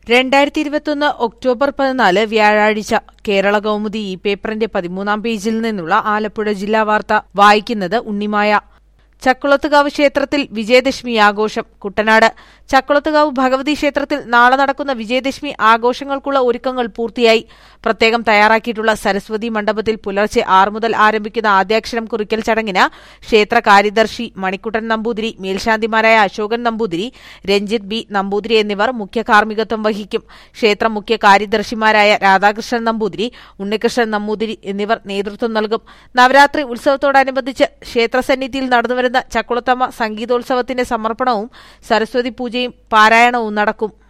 രണ്ടായിരത്തി ഇരുപത്തൊന്ന് ഒക്ടോബർ പതിനാല് വ്യാഴാഴ്ച കേരള കൗമുദി ഈ പേപ്പറിന്റെ പതിമൂന്നാം പേജിൽ നിന്നുള്ള ആലപ്പുഴ ജില്ലാ വാർത്ത വായിക്കുന്നത് ഉണ്ണിമായ ചക്കുളത്തുകാവ് ക്ഷേത്രത്തിൽ വിജയദശമി ആഘോഷം കുട്ടനാട് ചക്കുളത്തുകാവ് ഭഗവതി ക്ഷേത്രത്തിൽ നാളെ നടക്കുന്ന വിജയദശമി ആഘോഷങ്ങൾക്കുള്ള ഒരുക്കങ്ങൾ പൂർത്തിയായി പ്രത്യേകം തയ്യാറാക്കിയിട്ടുള്ള സരസ്വതി മണ്ഡപത്തിൽ പുലർച്ചെ ആറ് മുതൽ ആരംഭിക്കുന്ന ആദ്യാക്ഷരം കുറിക്കൽ ചടങ്ങിന് ക്ഷേത്ര കാര്യദർശി മണിക്കുട്ടൻ നമ്പൂതിരി മേൽശാന്തിമാരായ അശോകൻ നമ്പൂതിരി രഞ്ജിത്ത് ബി നമ്പൂതിരി എന്നിവർ മുഖ്യ കാർമ്മികത്വം വഹിക്കും ക്ഷേത്ര മുഖ്യ കാര്യദർശിമാരായ രാധാകൃഷ്ണൻ നമ്പൂതിരി ഉണ്ണികൃഷ്ണൻ നമ്പൂതിരി എന്നിവർ നേതൃത്വം നൽകും നവരാത്രി ഉത്സവത്തോടനുബന്ധിച്ച് ക്ഷേത്രസന്നിധിയിൽ നടന്നുവരുന്ന ചക്കുളത്തമ്മ സംഗീതോത്സവത്തിന്റെ സമർപ്പണവും സരസ്വതി പൂജയും പാരായണവും നടക്കും